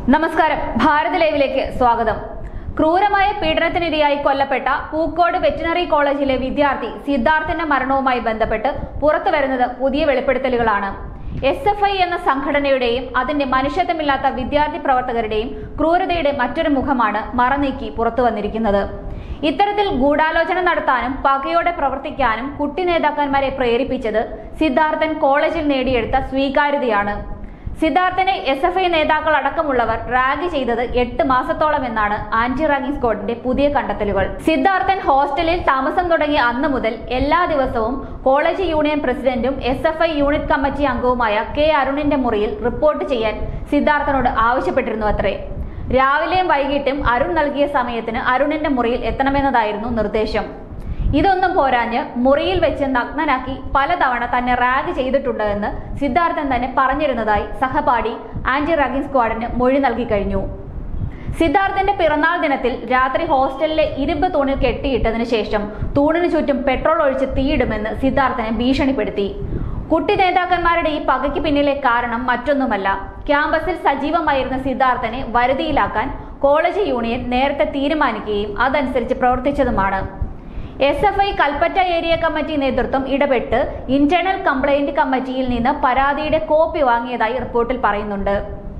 നമസ്കാരം ഭാരത് ലൈവിലേക്ക് സ്വാഗതം ക്രൂരമായ പീഡനത്തിനിരയായി കൊല്ലപ്പെട്ട പൂക്കോട് വെറ്റിനറി കോളേജിലെ വിദ്യാർത്ഥി സിദ്ധാർത്ഥന്റെ മരണവുമായി ബന്ധപ്പെട്ട് പുറത്തു വരുന്നത് പുതിയ വെളിപ്പെടുത്തലുകളാണ് എസ് എഫ് ഐ എന്ന സംഘടനയുടെയും അതിന്റെ മനുഷ്യത്വമില്ലാത്ത വിദ്യാർത്ഥി പ്രവർത്തകരുടെയും ക്രൂരതയുടെ മറ്റൊരു മുഖമാണ് മറനീക്കി പുറത്തു വന്നിരിക്കുന്നത് ഇത്തരത്തിൽ ഗൂഢാലോചന നടത്താനും പകയോടെ പ്രവർത്തിക്കാനും കുട്ടി നേതാക്കന്മാരെ പ്രേരിപ്പിച്ചത് സിദ്ധാർത്ഥൻ കോളേജിൽ നേടിയെടുത്ത സ്വീകാര്യതയാണ് സിദ്ധാർത്ഥനെ എസ് എഫ് ഐ നേതാക്കൾ അടക്കമുള്ളവർ റാഗ് ചെയ്തത് എട്ട് മാസത്തോളം എന്നാണ് ആന്റി റാഗിംഗ് സ്ക്വാഡിന്റെ പുതിയ കണ്ടെത്തലുകൾ സിദ്ധാർത്ഥൻ ഹോസ്റ്റലിൽ താമസം തുടങ്ങിയ അന്ന് മുതൽ എല്ലാ ദിവസവും കോളേജ് യൂണിയൻ പ്രസിഡന്റും S F I unit committee അംഗവുമായ കെ അരുണിന്റെ മുറിയിൽ റിപ്പോർട്ട് ചെയ്യാൻ സിദ്ധാർത്ഥനോട് ആവശ്യപ്പെട്ടിരുന്നു അത്രേ രാവിലെയും വൈകിട്ടും അരുൺ നൽകിയ സമയത്തിന് അരുണിന്റെ മുറിയിൽ എത്തണമെന്നതായിരുന്നു നിർദ്ദേശം ഇതൊന്നും പോരാഞ്ഞ് മുറിയിൽ വെച്ച് നഗ്നനാക്കി പലതവണ തന്നെ റാഗ് ചെയ്തിട്ടുണ്ട് എന്ന് സിദ്ധാർത്ഥൻ തന്നെ പറഞ്ഞിരുന്നതായി സഹപാഠി ആന്റി റാഗിംഗ് സ്ക്വാഡിന് മൊഴി നൽകി കഴിഞ്ഞു സിദ്ധാർത്ഥന്റെ പിറന്നാൾ ദിനത്തിൽ രാത്രി ഹോസ്റ്റലിലെ ഇരുമ്പ് തൂണിൽ കെട്ടിയിട്ടതിനു ശേഷം തൂണിന് ചുറ്റും പെട്രോൾ ഒഴിച്ച് തീയിടുമെന്ന് സിദ്ധാർത്ഥനെ ഭീഷണിപ്പെടുത്തി കുട്ടി നേതാക്കന്മാരുടെ ഈ പകയ്ക്ക് പിന്നിലെ കാരണം മറ്റൊന്നുമല്ല ക്യാമ്പസിൽ സജീവമായിരുന്ന സിദ്ധാർത്ഥനെ വരുതിയിലാക്കാൻ കോളേജ് യൂണിയൻ നേരത്തെ തീരുമാനിക്കുകയും അതനുസരിച്ച് പ്രവർത്തിച്ചതുമാണ് S F I Kalpetta area committee നേതൃത്വം ഇടപെട്ട് ഇന്റേണൽ കംപ്ലൈന്റ് കമ്മിറ്റിയിൽ നിന്ന് പരാതിയുടെ കോപ്പി വാങ്ങിയതായി റിപ്പോർട്ടിൽ പറയുന്നുണ്ട്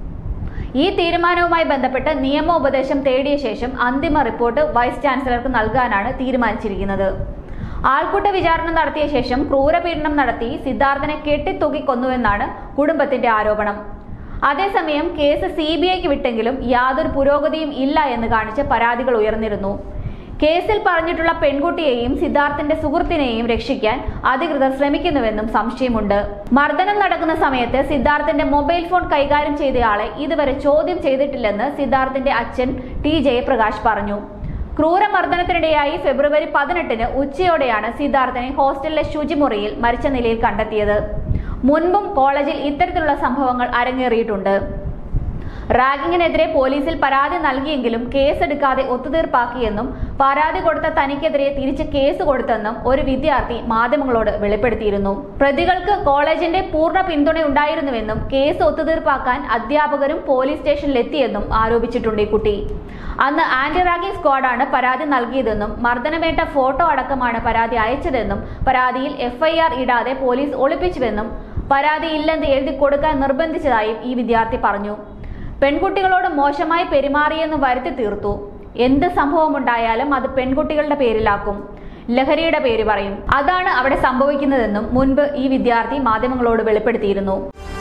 ഈ തീരുമാനവുമായി ബന്ധപ്പെട്ട് നിയമോപദേശം തേടിയ ശേഷം അന്തിമ റിപ്പോർട്ട് വൈസ് ചാൻസലർക്ക് നൽകാനാണ് തീരുമാനിച്ചിരിക്കുന്നത് ആൾക്കൂട്ട വിചാരണ നടത്തിയ ശേഷം ക്രൂരപീഡനം നടത്തി സിദ്ധാർത്ഥനെ കെട്ടിത്തൂക്കിക്കൊന്നുവെന്നാണ് കുടുംബത്തിന്റെ ആരോപണം അതേസമയം കേസ് സി ബി ഐക്ക് വിട്ടെങ്കിലും യാതൊരു പുരോഗതിയും ഇല്ല എന്ന് കാണിച്ച് പരാതികൾ ഉയർന്നിരുന്നു കേസിൽ പറഞ്ഞിട്ടുള്ള പെൺകുട്ടിയെയും സിദ്ധാർത്ഥന്റെ സുഹൃത്തിനെയും രക്ഷിക്കാൻ അധികൃതർ ശ്രമിക്കുന്നുവെന്നും സംശയമുണ്ട് മർദ്ദനം നടക്കുന്ന സമയത്ത് സിദ്ധാർത്ഥന്റെ മൊബൈൽ ഫോൺ കൈകാര്യം ചെയ്തയാളെ ഇതുവരെ ചോദ്യം ചെയ്തിട്ടില്ലെന്ന് സിദ്ധാർത്ഥന്റെ അച്ഛൻ ടി ജയപ്രകാശ് പറഞ്ഞു ക്രൂരമർദ്ദനത്തിനിടെയായി ഫെബ്രുവരി പതിനെട്ടിന് ഉച്ചയോടെയാണ് സിദ്ധാർത്ഥനെ ഹോസ്റ്റലിലെ ശുചിമുറിയിൽ മരിച്ച നിലയിൽ കണ്ടെത്തിയത് മുൻപും കോളേജിൽ ഇത്തരത്തിലുള്ള സംഭവങ്ങൾ അരങ്ങേറിയിട്ടുണ്ട് റാഗിങ്ങിനെതിരെ പോലീസിൽ പരാതി നൽകിയെങ്കിലും കേസെടുക്കാതെ ഒത്തുതീർപ്പാക്കിയെന്നും പരാതി കൊടുത്ത തനിക്കെതിരെ തിരിച്ച് കേസ് കൊടുത്തെന്നും ഒരു വിദ്യാർത്ഥി മാധ്യമങ്ങളോട് വെളിപ്പെടുത്തിയിരുന്നു പ്രതികൾക്ക് കോളേജിന്റെ പൂർണ്ണ പിന്തുണയുണ്ടായിരുന്നുവെന്നും കേസ് ഒത്തുതീർപ്പാക്കാൻ അധ്യാപകരും പോലീസ് സ്റ്റേഷനിലെത്തിയെന്നും ആരോപിച്ചിട്ടുണ്ട് ഈ കുട്ടി അന്ന് ആന്റി റാഗിംഗ് സ്ക്വാഡാണ് പരാതി നൽകിയതെന്നും മർദ്ദനമേറ്റ ഫോട്ടോ അടക്കമാണ് പരാതി അയച്ചതെന്നും പരാതിയിൽ എഫ്ഐആർ ഇടാതെ പോലീസ് ഒളിപ്പിച്ചുവെന്നും പരാതി ഇല്ലെന്ന് എഴുതി കൊടുക്കാൻ നിർബന്ധിച്ചതായും ഈ വിദ്യാർത്ഥി പറഞ്ഞു പെൺകുട്ടികളോട് മോശമായി പെരുമാറിയെന്ന് വരുത്തി തീർത്തു എന്ത് സംഭവമുണ്ടായാലും അത് പെൺകുട്ടികളുടെ പേരിലാക്കും ലഹരിയുടെ പേര് പറയും അതാണ് അവിടെ സംഭവിക്കുന്നതെന്നും മുൻപ് ഈ വിദ്യാർത്ഥി മാധ്യമങ്ങളോട് വെളിപ്പെടുത്തിയിരുന്നു